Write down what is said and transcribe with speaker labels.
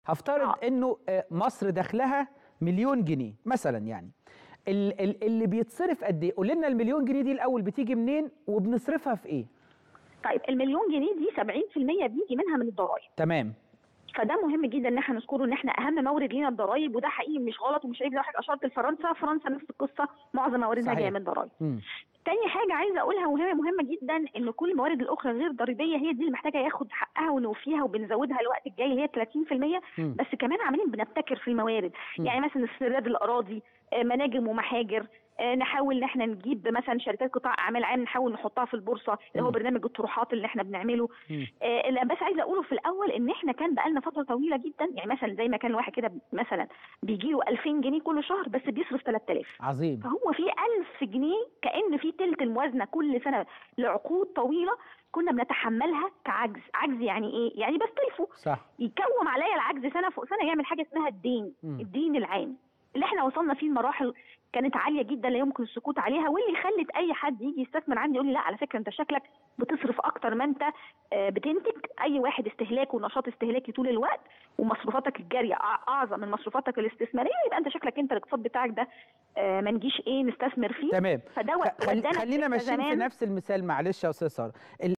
Speaker 1: هفترض
Speaker 2: آه.
Speaker 1: انه آه، مصر دخلها مليون جنيه مثلا يعني ال- ال- اللي بيتصرف قد ايه قول لنا المليون جنيه دي الاول بتيجي منين وبنصرفها في ايه
Speaker 2: طيب المليون جنيه دي 70% بيجي منها من الضرائب
Speaker 1: تمام
Speaker 2: فده مهم جدا ان احنا نذكره ان احنا اهم مورد لينا الضرائب وده حقيقي مش غلط ومش عيب لو حضرتك اشرت لفرنسا فرنسا نفس القصه معظم مواردها
Speaker 1: صحيح.
Speaker 2: جايه من الضرائب
Speaker 1: مم.
Speaker 2: تاني حاجة عايزة أقولها وهي مهمة جدا إن كل الموارد الأخرى غير الضريبية هي دي اللي محتاجة ياخد حقها ونوفيها وبنزودها الوقت الجاي اللي هي 30%
Speaker 1: مم.
Speaker 2: بس كمان عاملين بنبتكر في الموارد
Speaker 1: مم.
Speaker 2: يعني مثلا استرداد الأراضي آه، مناجم ومحاجر آه، نحاول ان احنا نجيب مثلا شركات قطاع اعمال عام نحاول نحطها في البورصه اللي هو
Speaker 1: مم.
Speaker 2: برنامج الطروحات اللي احنا بنعمله
Speaker 1: مم.
Speaker 2: آه، اللي بس عايزه اقوله في الاول ان احنا كان بقالنا فتره طويله جدا يعني مثلا زي ما كان الواحد كده مثلا بيجي له 2000 جنيه كل شهر بس بيصرف 3000
Speaker 1: عظيم
Speaker 2: فهو في 1000 جنيه كأن في تلت الموازنة كل سنة لعقود طويلة كنا بنتحملها كعجز عجز يعني ايه يعني بستلفه
Speaker 1: صح
Speaker 2: يكوم عليا العجز سنة فوق سنة يعمل حاجة اسمها الدين
Speaker 1: مم.
Speaker 2: الدين العام اللي احنا وصلنا فيه لمراحل كانت عالية جدا لا يمكن السكوت عليها واللي خلت اي حد يجي يستثمر عندي يقول لي لا على فكرة انت شكلك بتصرف اكتر ما انت آه، بتنتج اي واحد استهلاكه ونشاط استهلاكي طول الوقت ومصروفاتك الجارية أع- اعظم من مصروفاتك الاستثمارية يبقى انت شكلك انت الاقتصاد بتاعك ده آه، ما نجيش ايه نستثمر فيه
Speaker 1: تمام
Speaker 2: فده
Speaker 1: خ- خل-
Speaker 2: ودانا
Speaker 1: خلينا
Speaker 2: في
Speaker 1: ماشيين في
Speaker 2: زمان.
Speaker 1: نفس المثال معلش يا استاذ ساره ال-